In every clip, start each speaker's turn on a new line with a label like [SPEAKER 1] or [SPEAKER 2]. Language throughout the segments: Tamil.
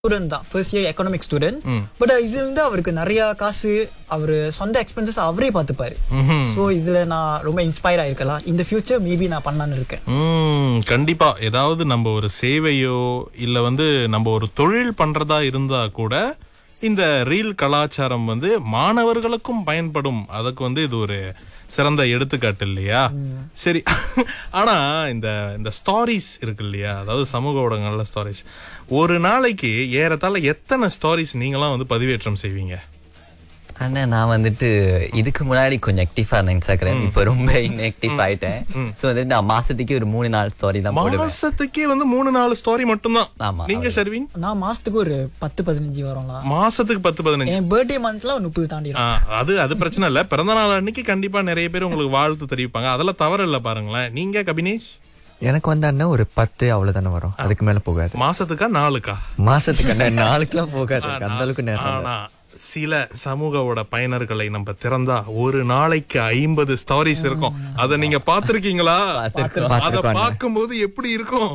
[SPEAKER 1] ஸ்டூடெண்ட் தான் first year economic student but இதுல இருந்து அவருக்கு நிறைய காசு அவர் சொந்த எக்ஸ்பென்சஸ் அவரே பார்த்துப்பாரு ஸோ இதுல நான் ரொம்ப இன்ஸ்பயர் ஆயிருக்கலாம் இந்த ஃபியூச்சர் மேபி நான் பண்ணலான்னு இருக்கேன்
[SPEAKER 2] ம் கண்டிப்பா ஏதாவது நம்ம ஒரு சேவையோ இல்ல வந்து நம்ம ஒரு தொழில் பண்றதா இருந்தா கூட இந்த ரீல் கலாச்சாரம் வந்து மாணவர்களுக்கும் பயன்படும் அதுக்கு வந்து இது ஒரு சிறந்த எடுத்துக்காட்டு இல்லையா சரி ஆனா இந்த இந்த ஸ்டாரிஸ் இருக்கு இல்லையா அதாவது சமூக ஊடகங்கள்ல ஸ்டாரிஸ் ஒரு நாளைக்கு ஏறத்தாழ எத்தனை ஸ்டாரிஸ் நீங்களாம் வந்து பதிவேற்றம் செய்வீங்க
[SPEAKER 3] ஆனா நான் வந்துட்டு இதுக்கு முன்னாடி கொஞ்சம் ஆக்டிவா இருந்தேன் இன்ஸ்டாகிராம் இப்போ ரொம்ப இன்ஆக்டிவ் ஆயிட்டேன் சோ வந்துட்டு நான் மாசத்துக்கு ஒரு மூணு நாலு ஸ்டோரி தான் போடுவேன்
[SPEAKER 2] மாசத்துக்கே வந்து மூணு நாலு ஸ்டாரி மட்டும்தான்
[SPEAKER 3] ஆமா,
[SPEAKER 2] நீங்க ஷர்வின்
[SPEAKER 1] நான் மாசத்துக்கு ஒரு பத்து பதினஞ்சு வரும்லாம்
[SPEAKER 2] மாசத்துக்கு பத்து பதினஞ்சு
[SPEAKER 1] என் பர்த்டே மந்த்ல ஒரு முப்பது தாண்டி
[SPEAKER 2] ஆ, அது அது பிரச்சனை இல்ல பிறந்த நாள் அன்னைக்கு கண்டிப்பா நிறைய பேர் உங்களுக்கு வாழ்த்து தெரிவிப்பாங்க அதெல்லாம் தவறு இல்ல பாருங்களேன் நீங்க கபினேஷ்
[SPEAKER 4] எனக்கு வந்து அண்ணா ஒரு பத்து அவ்வளவுதானே வரும் அதுக்கு மேல போகாது
[SPEAKER 2] மாசத்துக்கா நாளுக்கா
[SPEAKER 4] மாசத்துக்கு அண்ணா நாளுக்குலாம் போகாது அந்த அளவுக்கு நேரம் இல்ல.
[SPEAKER 2] ஆனா சில சமூகவோட பயனர்களை நம்ம திறந்தா ஒரு நாளைக்கு ஐம்பது ஸ்டாரிஸ் இருக்கும் அத நீங்க பாத்திருக்கீங்களா
[SPEAKER 3] பார்த்திருக்கோம்.
[SPEAKER 2] அத
[SPEAKER 4] பார்த்திருக்கோம்.
[SPEAKER 2] பார்க்கும்போது எப்படி இருக்கும்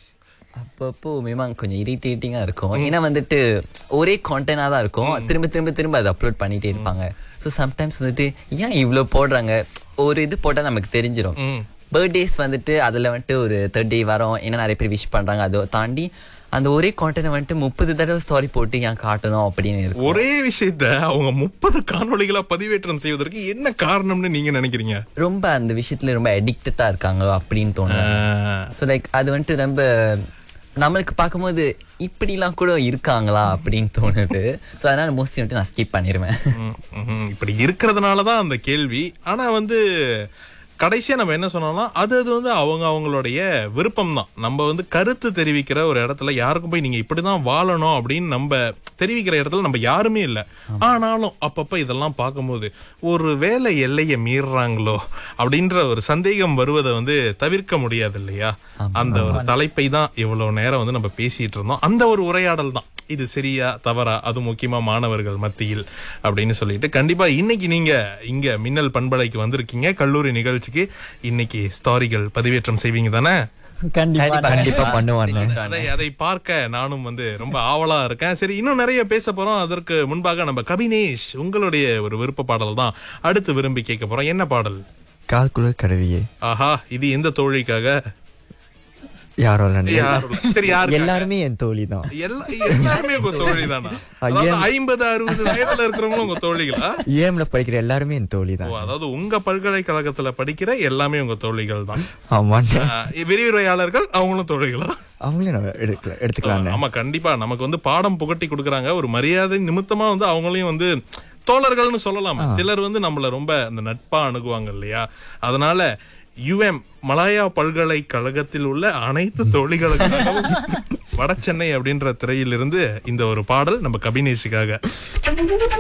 [SPEAKER 3] அப்பப்போ மேமாங் கொஞ்சம் இரிட்டேட்டிங்கா இருக்கும் ஏன்னா வந்துட்டு ஒரே கான்டென்டா தான் இருக்கும் திரும்ப திரும்ப திரும்ப அதை அப்லோட் பண்ணிட்டே இருப்பாங்க ஸோ சம்டைம்ஸ் வந்துட்டு ஏன் இவ்வளோ போடுறாங்க ஒரு இது போட்டால் நமக்கு தெரிஞ்சிடும்
[SPEAKER 2] ம்.
[SPEAKER 3] பர்த்டேஸ் வந்துட்டு அதில் வந்துட்டு ஒரு தேர்ட் டே வரும் என்ன நிறைய பேர் விஷ் பண்றாங்க அதை தாண்டி அந்த ஒரே கான்டென்ட் வந்துட்டு முப்பது தடவை ஸ்டாரி போட்டு ஏன் காட்டணும் அப்படின்னு இருக்கும்
[SPEAKER 2] ஒரே விஷயத்த அவங்க முப்பது காணொளிகளா பதிவேற்றம் செய்வதற்கு என்ன காரணம்னு நீங்க நினைக்கிறீங்க
[SPEAKER 3] ரொம்ப அந்த விஷயத்துல ரொம்ப அடிக்டடா இருக்காங்களோ அப்படின்னு தோணுது
[SPEAKER 2] ஆ,
[SPEAKER 3] ஸோ லைக் அது வந்துட்டு ரொம்ப நம்மளுக்கு பார்க்கும்போது இப்படிலாம் கூட இருக்காங்களா அப்படின்னு தோணுது ஸோ அதனால மோஸ்ட்லி வந்துட்டு நான் ஸ்கிப் பண்ணிடுவேன்
[SPEAKER 2] ம், ம், இப்படி இருக்கிறதுனால தான் அந்த கேள்வி ஆனா வந்து கடைசியா நம்ம என்ன சொன்னோம்னா அது அது வந்து அவங்க அவங்களுடைய விருப்பம் தான் நம்ம வந்து கருத்து தெரிவிக்கிற ஒரு இடத்துல யாருக்கும் போய் நீங்க இப்படிதான் வாழணும் அப்படின்னு நம்ம தெரிவிக்கிற இடத்துல நம்ம யாருமே இல்ல ஆனாலும் அப்பப்ப இதெல்லாம் பார்க்கும்போது ஒரு வேலை எல்லையை மீறுறாங்களோ அப்படின்ற ஒரு சந்தேகம் வருவதை வந்து தவிர்க்க முடியாது இல்லையா அந்த ஒரு தலைப்பை தான் இவ்வளவு நேரம் வந்து நம்ம பேசிட்டு இருந்தோம் அந்த ஒரு உரையாடல் தான் இது சரியா தவறா அது முக்கியமா மாணவர்கள் மத்தியில் அப்படின்னு சொல்லிட்டு கண்டிப்பா இன்னைக்கு நீங்க இங்க மின்னல் பண்பலைக்கு வந்திருக்கீங்க கல்லூரி நிகழ்ச்சிக்கு இன்னைக்கு ஸ்டாரிகள் பதிவேற்றம் செய்வீங்க தானே
[SPEAKER 1] கண்டிப்பா
[SPEAKER 4] கண்டிப்பா பண்ணுவாங்க
[SPEAKER 2] அதை அதை பார்க்க நானும் வந்து ரொம்ப ஆவலா இருக்கேன் சரி இன்னும் நிறைய பேச போறோம் அதற்கு முன்பாக நம்ம கபினேஷ் உங்களுடைய ஒரு விருப்ப பாடல் தான் அடுத்து விரும்பி கேட்க போறோம் என்ன பாடல்
[SPEAKER 4] கால்குலர் கருவியே
[SPEAKER 2] ஆஹா இது எந்த தோழிக்காக
[SPEAKER 4] யாரோ இல்லைண்ணே.
[SPEAKER 2] யாரு சரி யாரு
[SPEAKER 4] எல்லாருமே என் தோழி தான்
[SPEAKER 2] எல்லா- எல்லாருமே உங்க தோழி தானா ஐம்பது அறுபது வயதுல இருக்கிறவங்களும் உங்க தோழிகளா
[SPEAKER 4] ஏஎம்ல படிக்கிற எல்லாருமே என் தோழி
[SPEAKER 2] ஓ,
[SPEAKER 4] தான்
[SPEAKER 2] அதாவது உங்க பல்கலைக்கழகத்துல படிக்கிற எல்லாமே உங்க தோழிகள் தான்
[SPEAKER 4] ஆமாண்ணே
[SPEAKER 2] ஆஹ் விரிவுரையாளர்கள் அவங்களும் தோழிகளா
[SPEAKER 4] அவங்களே நம்ம எடுக்கலாம் எடுத்துக்கலாம்ண்ணே
[SPEAKER 2] ஆமா கண்டிப்பா நமக்கு வந்து பாடம் புகட்டி கொடுக்கறாங்க ஒரு மரியாதை நிமித்தமா வந்து அவங்களையும் வந்து தோழர்கள்னு சொல்லலாம் சிலர் வந்து நம்மள ரொம்ப அந்த நட்பா அணுகுவாங்க இல்லையா அதனால யுஎம் மலாயா பல்கலைக்கழகத்தில் உள்ள அனைத்து தோழிகளுக்காகவும் வடசென்னை அப்படின்ற திரையிலிருந்து இந்த ஒரு பாடல் நம்ம கபினேஷுக்காக